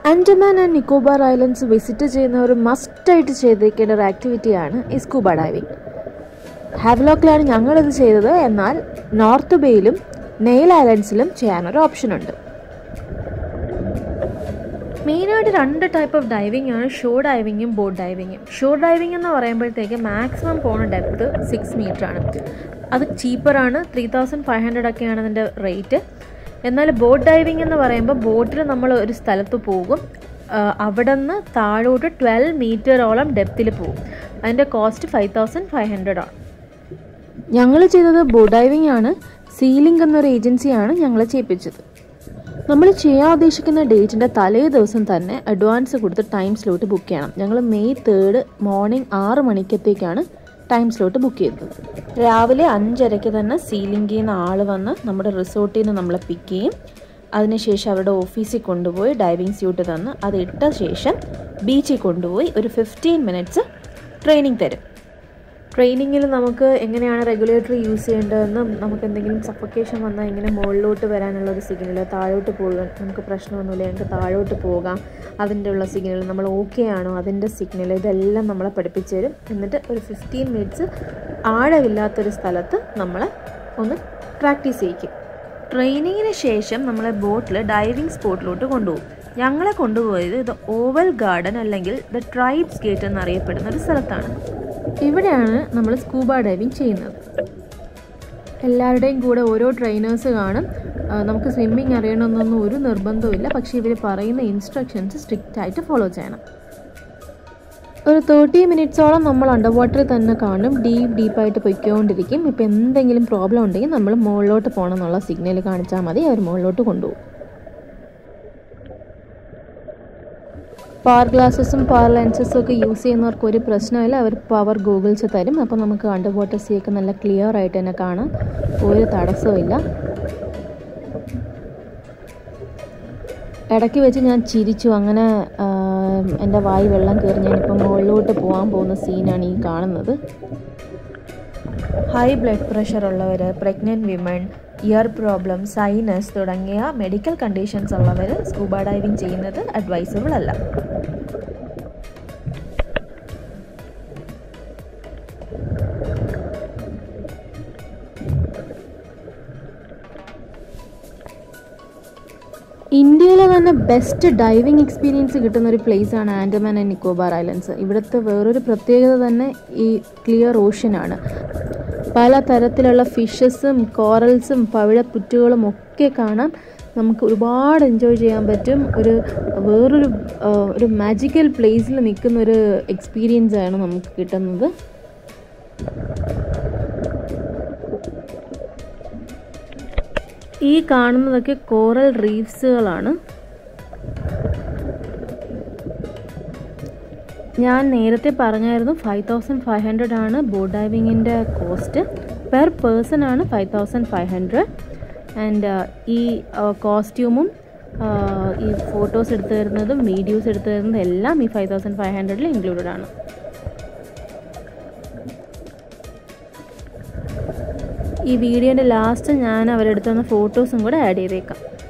Andaman and Nicobar islands visit ചെയ്യുന്നവർ മസ്റ്റായിട്ട് ചെയ്തിരിക്കേണ്ട ഒരു ആക്ടിവിറ്റിയാണ് ഈ സ്കൂബ ഡൈവിംഗ് ഹാവ്ലോക്കിലാണ് ഞങ്ങളിത് ചെയ്തത് എന്നാൽ നോർത്ത് ബേയിലും നെയിൽ ഐലൻഡ്സിലും ചെയ്യാനൊരു ഓപ്ഷനുണ്ട് മെയിനായിട്ട് രണ്ട് ടൈപ്പ് ഓഫ് ഡൈവിംഗ് ആണ് ഷോ ഡൈവിങ്ങും ബോട്ട് ഡൈവിങ്ങും ഷോ ഡൈവിംഗ് എന്ന് പറയുമ്പോഴത്തേക്ക് മാക്സിമം പോണ ഡെപ്ത് സിക്സ് മീറ്റർ ആണ് അത് ചീപ്പറാണ് ത്രീ തൗസൻഡ് ഫൈവ് ഹൺഡ്രഡ് ഒക്കെയാണ് അതിൻ്റെ റേറ്റ് എന്നാൽ ബോട്ട് ഡൈവിംഗ് എന്ന് പറയുമ്പോൾ ബോട്ടിൽ നമ്മൾ ഒരു സ്ഥലത്ത് പോകും അവിടെ നിന്ന് താഴോട്ട് ട്വൽവ് മീറ്ററോളം ഡെപ്തിൽ പോകും അതിൻ്റെ cost five thousand five hundred ആണ് ഞങ്ങൾ ചെയ്തത് ബോട്ട് ഡൈവിംഗ് ആണ് സീലിംഗ് എന്നൊരു ഏജൻസിയാണ് ഞങ്ങളെ ചെയ്യിപ്പിച്ചത് നമ്മൾ ചെയ്യാൻ ഉദ്ദേശിക്കുന്ന ഡേറ്റിൻ്റെ തലേ ദിവസം തന്നെ അഡ്വാൻസ് കൊടുത്ത് ടൈം സ്ലോട്ട് ബുക്ക് ചെയ്യണം ഞങ്ങൾ മെയ് തേർഡ് മോർണിംഗ് ആറ് മണിക്കത്തേക്കാണ് ടൈം സ്ലോട്ട് ബുക്ക് ചെയ്തത് രാവിലെ അഞ്ചരയ്ക്ക് തന്നെ സീലിംഗിൽ നിന്ന് ആൾ വന്ന് നമ്മുടെ റിസോർട്ടിൽ നിന്ന് നമ്മളെ പിക്ക് ചെയ്യും അതിനുശേഷം അവരുടെ ഓഫീസിൽ കൊണ്ടുപോയി ഡൈവിംഗ് സ്യൂട്ട് തന്ന് അത് ഇട്ട ശേഷം ബീച്ചിൽ കൊണ്ടുപോയി ഒരു ഫിഫ്റ്റീൻ മിനിറ്റ്സ് ട്രെയിനിങ് തരും ട്രെയിനിങ്ങിൽ നമുക്ക് എങ്ങനെയാണ് റെഗുലേറ്ററി യൂസ് ചെയ്യേണ്ടതെന്നും നമുക്ക് എന്തെങ്കിലും സഫക്കേഷൻ വന്നാൽ എങ്ങനെ മുകളിലോട്ട് വരാനുള്ള ഒരു സിഗ്നൽ താഴോട്ട് പോകാൻ നമുക്ക് പ്രശ്നമൊന്നുമില്ല ഞങ്ങൾക്ക് താഴോട്ട് പോകാം അതിൻ്റെ ഉള്ള സിഗ്നൽ നമ്മൾ ഓക്കെ ആണോ അതിൻ്റെ സിഗ്നൽ ഇതെല്ലാം നമ്മളെ പഠിപ്പിച്ചു തരും എന്നിട്ട് ഒരു ഫിഫ്റ്റീൻ മിനിറ്റ്സ് ആഴമില്ലാത്തൊരു സ്ഥലത്ത് നമ്മളെ ഒന്ന് പ്രാക്ടീസ് ചെയ്യിക്കും ട്രെയിനിങ്ങിന് ശേഷം നമ്മളെ ബോട്ടിൽ ഡൈവിംഗ് സ്പോട്ടിലോട്ട് കൊണ്ടുപോകും ഞങ്ങളെ കൊണ്ടുപോയത് ഇത് ഓവൽ ഗാർഡൻ അല്ലെങ്കിൽ ദ ട്രൈബ്സ് ഗേറ്റ് എന്നറിയപ്പെടുന്ന ഒരു സ്ഥലത്താണ് ഇവിടെയാണ് നമ്മൾ സ്കൂബ ഡൈവിംഗ് ചെയ്യുന്നത് എല്ലാവരുടെയും കൂടെ ഓരോ ട്രെയിനേഴ്സ് കാണും നമുക്ക് സ്വിമ്മിങ് അറിയണമെന്നൊന്നും ഒരു നിർബന്ധവുമില്ല പക്ഷേ ഇവർ പറയുന്ന ഇൻസ്ട്രക്ഷൻസ് സ്ട്രിക്റ്റ് ആയിട്ട് ഫോളോ ചെയ്യണം ഒരു തേർട്ടി മിനിറ്റ്സോളം നമ്മൾ അണ്ടർ വാട്ടറിൽ തന്നെ കാണും ഡീപ്പ് ഡീപ്പായിട്ട് പൊയ്ക്കൊണ്ടിരിക്കും ഇപ്പോൾ എന്തെങ്കിലും പ്രോബ്ലം ഉണ്ടെങ്കിൽ നമ്മൾ മുകളിലോട്ട് പോകണം എന്നുള്ള സിഗ്നൽ കാണിച്ചാൽ മതി അവർ മുകളിലോട്ട് കൊണ്ടുപോകും പവർ ഗ്ലാസസും പവർ ലെൻസസും ഒക്കെ യൂസ് ചെയ്യുന്നവർക്ക് ഒരു പ്രശ്നമില്ല അവർ പവർ ഗൂഗിൾസ് തരും അപ്പോൾ നമുക്ക് അണ്ടർ വാട്ടർ സീ ഒക്കെ നല്ല ക്ലിയർ ആയിട്ട് തന്നെ കാണാം ഒരു തടസ്സമില്ല ഇടയ്ക്ക് വെച്ച് ഞാൻ ചിരിച്ചു അങ്ങനെ എൻ്റെ വായി വെള്ളം കയറി ഞാനിപ്പോൾ മുകളിലോട്ട് പോകാൻ പോകുന്ന സീനാണ് ഈ കാണുന്നത് ഹൈ ബ്ലഡ് പ്രഷർ ഉള്ളവർ pregnant women ear problem sinus തുടങ്ങിയ മെഡിക്കൽ കണ്ടീഷൻസ് ഉള്ളവർ സ്കൂബ ഡൈവിംഗ് ചെയ്യുന്നത് അഡ്വൈസബിൾ അല്ല ഇന്ത്യയിലെ തന്നെ ബെസ്റ്റ് ഡൈവിംഗ് എക്സ്പീരിയൻസ് കിട്ടുന്ന ഒരു പ്ലേസ് ആണ് ആൻഡമാൻ ആൻഡ് നിക്കോബാർ ഐലൻഡ്സ് ഇവിടുത്തെ വേറൊരു പ്രത്യേകത തന്നെ ഈ ക്ലിയർ ഓഷ്യനാണ് പല തരത്തിലുള്ള ഫിഷസും കോറൽസും പവിഴപ്പുറ്റുകളും ഒക്കെ കാണാം നമുക്ക് ഒരുപാട് എൻജോയ് ചെയ്യാൻ പറ്റും ഒരു വേറൊരു ഒരു മാജിക്കൽ പ്ലേസിൽ നിൽക്കുന്ന ഒരു എക്സ്പീരിയൻസ് ആണ് നമുക്ക് കിട്ടുന്നത് ഈ കാണുന്നതൊക്കെ കോറൽ റീഫ്സുകളാണ് ഞാൻ നേരത്തെ പറഞ്ഞായിരുന്നു ഫൈവ് തൗസൻഡ് ഫൈവ് ഹൺഡ്രഡ് ആണ് ബോട്ട് ഡൈവിങ്ങിൻ്റെ കോസ്റ്റ് പെർ പേഴ്സൺ ആണ് five thousand five hundred and ഈ കോസ്റ്റ്യൂമും ഈ ഫോട്ടോസ് എടുത്തു തരുന്നതും വീഡിയോസ് എടുത്തു തരുന്നതും എല്ലാം ഈ ഫൈവ് തൗസൻഡ് ഫൈവ് ഹൺഡ്രഡിൽ ഇൻക്ലൂഡഡ് ആണ് ഈ വീഡിയോൻ്റെ ലാസ്റ്റ് ഞാൻ അവരെടുത്തുന്ന ഫോട്ടോസും കൂടെ ആഡ് ചെയ്തേക്കാം